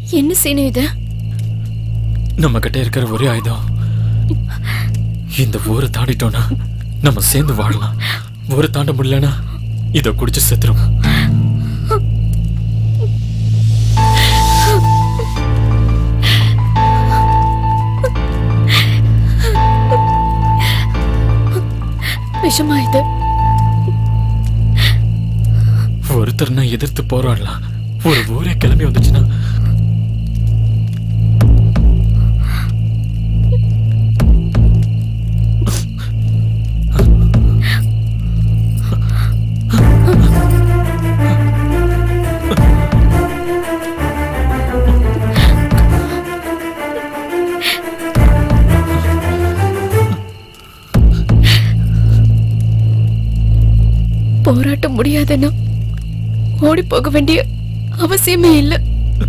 என்ன சீனு இது நம்ம கிட்ட இருக்கிற ஒரே ஆயுதம் இந்த ஊரை தாண்டிட்டோம்னா நம்ம சேர்ந்து வாழலாம் ஊரை தாண்ட முடியலனா இத குடிச்சு செத்துரும் விஷமா இது ஒருத்தர் நான் எதிர்த்து போராடலாம் ஒரு ஊரே கிளம்பி வந்துச்சுன்னா போராட்ட முடியாதுன்னா ஓடி போக வேண்டிய அவசியமே இல்லை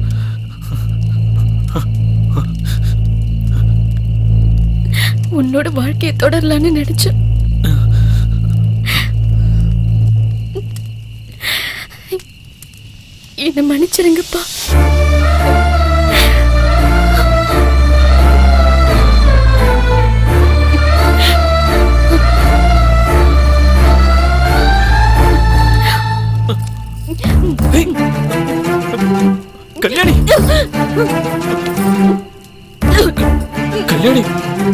உன்னோட வாழ்க்கையை தொடரலான்னு நினைச்சேன் என்ன மன்னிச்சிருங்கப்பா ஏய்! கல்யாணி கல்யாணி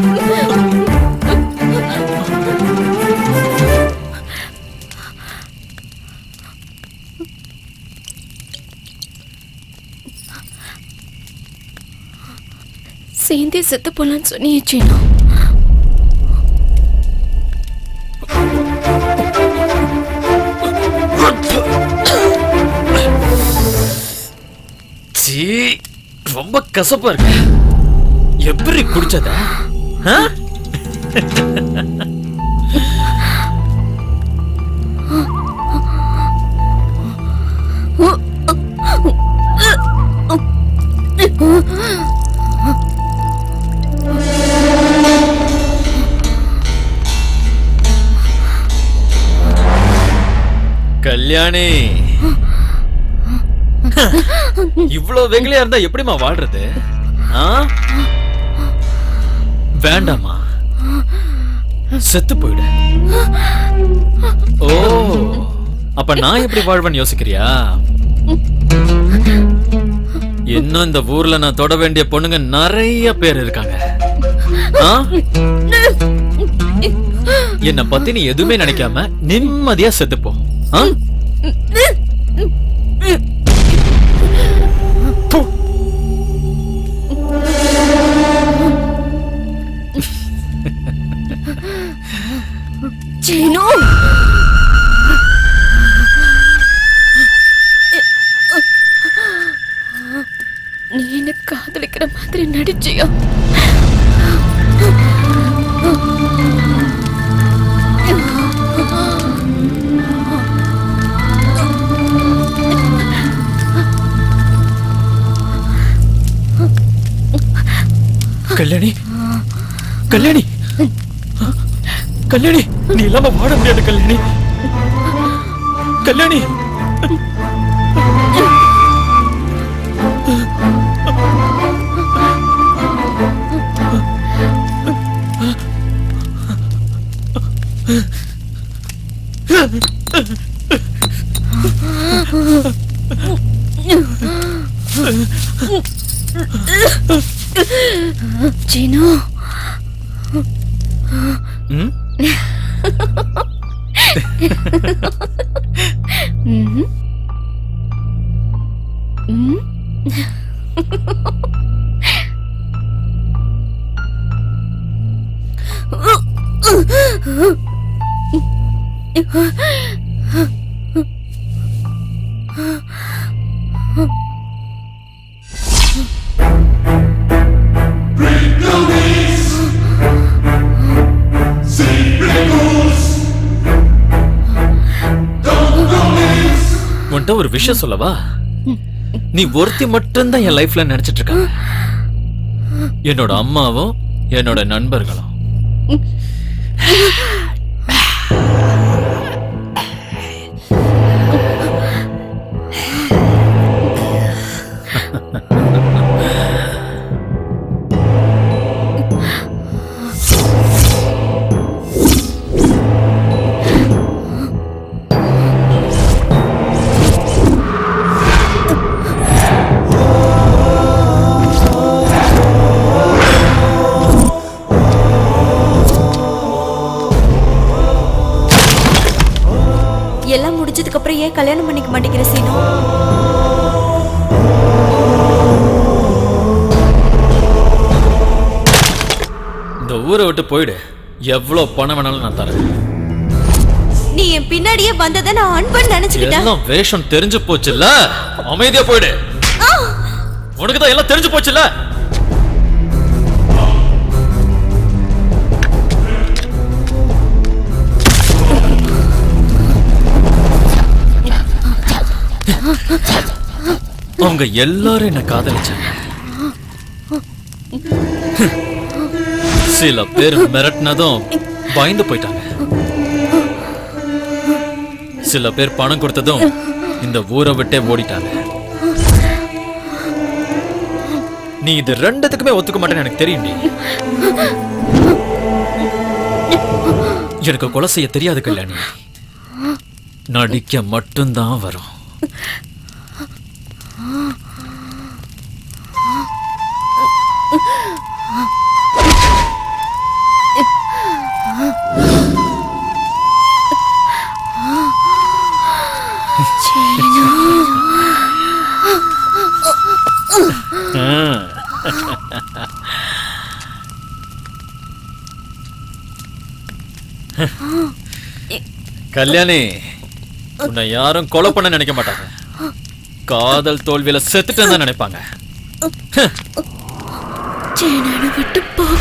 சேர்ந்தே செத்து போலான்னு சொன்னியே சீனு சீ ரொம்ப கசப்பா இருக்கு எப்படி குடிச்சத ஆ? கல்யாணி இவ்வளவு வெகுளியா இருந்தா எப்படிம்மா வாழ்றது ஆ? வேண்டாம்மா செத்து போயிடு ஓ அப்ப நான் எப்படி வாழ்வேன்னு யோசிக்கிறியா இன்னும் இந்த ஊர்ல நான் தொட வேண்டிய பொண்ணுங்க நிறைய பேர் இருக்காங்க ஆ? என்ன பத்தி நீ எதுவுமே நினைக்காம நிம்மதியா செத்துப்போ ஆ? போ. சீனு நீ என்ன காதலிக்கிற மாதிரி நடிச்சியா கல்யாணி கல்யாணி கல்யாணி நீ இல்லாம வாழ முடியாது கல்யாணி கல்யாணி சீனு ம்? ம்ஹும். ம் உன்கிட்ட ஒரு விஷயம் சொல்லவா நீ ஒருத்தி மட்டும்தான் என் லைஃப்ல நினைச்சிட்டு இருக்காங்க என்னோட அம்மாவும் என்னோட நண்பர்களும் ஏன் கல்யாணம் பண்ணிக்க மாட்டேங்கிற சீனு இந்த ஊரை விட்டு போயிடு எவ்வளவு பணம் வேணாலும் நான் தரேன் நீ என் பின்னாடியே வந்ததை நான் அன்பன் நினைச்சுக்கிட்டேன் எல்லாம் வேஷம் தெரிஞ்சு போச்சுல்ல அமைதியா போயிடு உனக்கு தான் எல்லாம் தெரிஞ்சு போச்சுல்ல அவங்க எல்லாரும் என்ன காதலிச்சாங்க சில பேர் மிரட்டினதும் பயந்து போயிட்டாங்க சில பேர் பணம் கொடுத்ததும் இந்த ஊரை விட்டே ஓடிட்டாங்க நீ இது ரெண்டுத்துக்குமே ஒத்துக்க மாட்டேன்னு எனக்கு தெரியும் நீ எனக்கு கொலை செய்ய தெரியாது கல்யாணி நடிக்க மட்டும்தான் வரும் கல்யாணி உன்னை யாரும் கொலை பண்ண நினைக்க மாட்டாங்க காதல் தோல்வியில செத்துட்டேன்னு தான் நினைப்பாங்க சேனனை விட்டு போக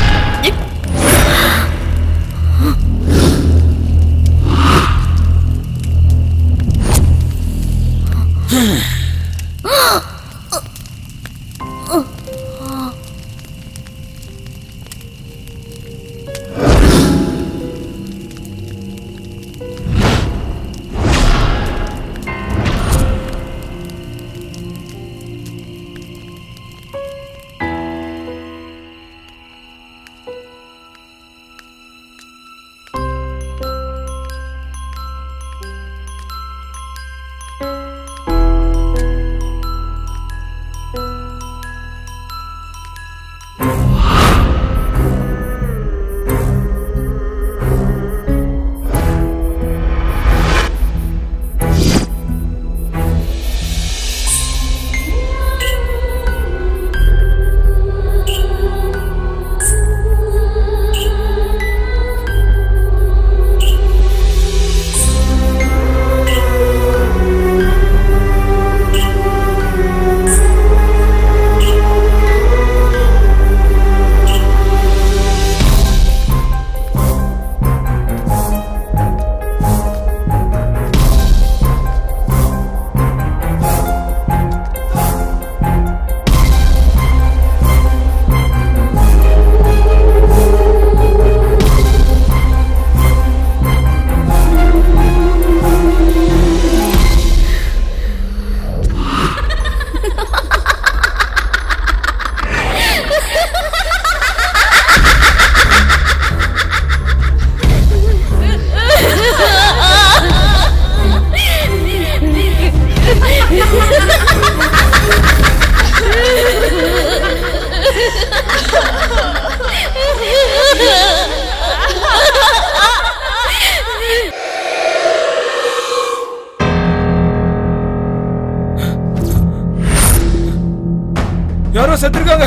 யாரோ செத்துருக்காங்க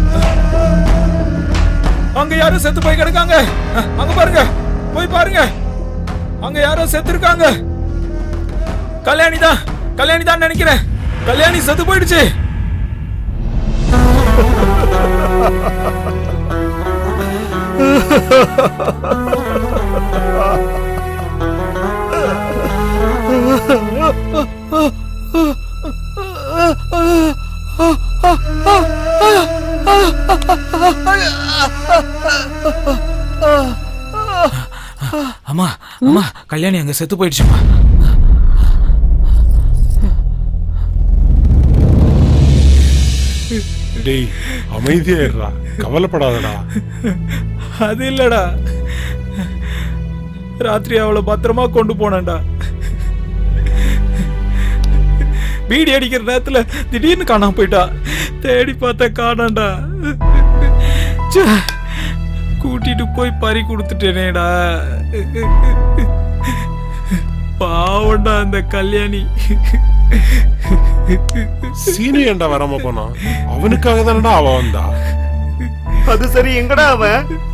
அங்க யாரோ செத்து போய் கிடக்காங்க அங்க பாருங்க போய் பாருங்க அங்க யாரோ செத்துருக்காங்க கல்யாணி தான் கல்யாணி தான் நினைக்கிறேன் கல்யாணி செத்து போயிடுச்சு அம்மா அம்மா கல்யாணி அங்க செத்து போயிடுச்சுமா டேய் அமைதியா இருடா கவலைப்படாதடா அது இல்லடா ராத்திரி அவளை பத்திரமா கொண்டு போனேன்டா பீடி அடிக்கிற நேரத்துல திடீர்னு காணாம போயிட்டா தேடி பார்த்த காணாண்டா ச்சே, கூட்டிட்டு போய் பறி கொடுத்துட்டேனேடா பாவண்டா அந்த கல்யாணி சீனி ஏன்டா வராம போனான் அவனுக்காக தானடா அவ வந்தா அது சரி எங்கடா அவன்